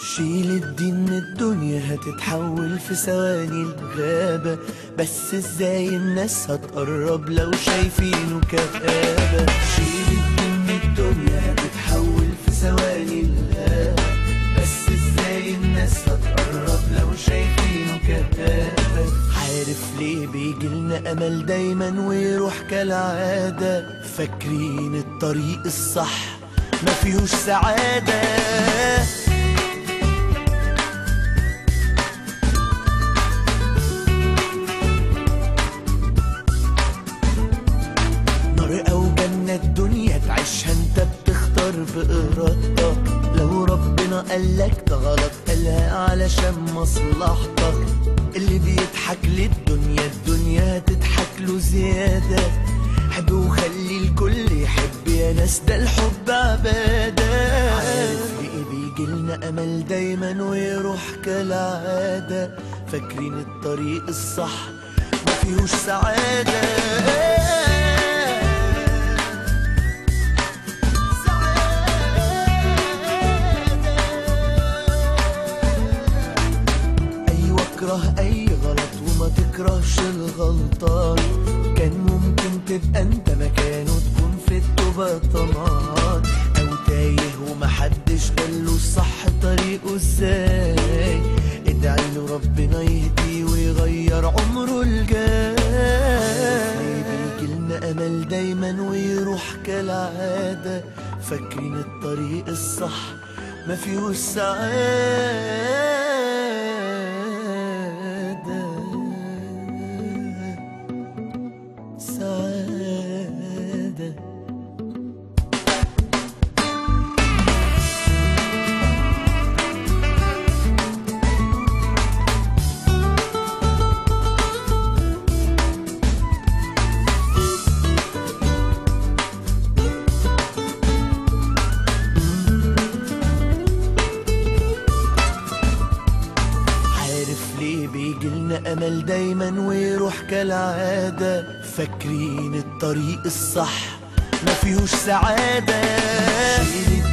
شيل الدين من الدنيا هتتحول في ثواني الغابة بس ازاي الناس هتقرب لو شايفينه كآبة شيل الدين من الدنيا هتتحول في ثواني الغابة بس ازاي الناس هتقرب لو شايفينه كآبة عارف ليه بيجيلنا أمل دايما ويروح كالعادة فاكرين الطريق الصح ما فيهوش سعادة نار او جنة الدنيا تعيشها انت بتختار بإرادتك لو ربنا قالك ده غلط قالها علشان مصلحتك اللي بيضحك للدنيا الدنيا تضحك له زيادة حب وخلي الكل يحب يا ناس ده الحب عبادة عارف ليه بيجيلنا أمل دايما ويروح كالعادة فاكرين الطريق الصح ما فيهوش سعادة أيوة اكره أي غلط وما تكرهش الغلطان كان ممكن تبقى أنت مكانه تكون في التوبة طمعان أو تايه ومحدش قاله الصح طريقه ازاي ادعي له ربنا يهديه ويغير عمره الجاي بيجيلنا أمل دايما ويروح كالعادة فاكرين الطريق الصح ما فيهوش سعادة سعادة عارف ليه بيجيلنا أمل دايما ويروح كالعادة فاكرين الطريق الصح ما فيهوش سعادة شيل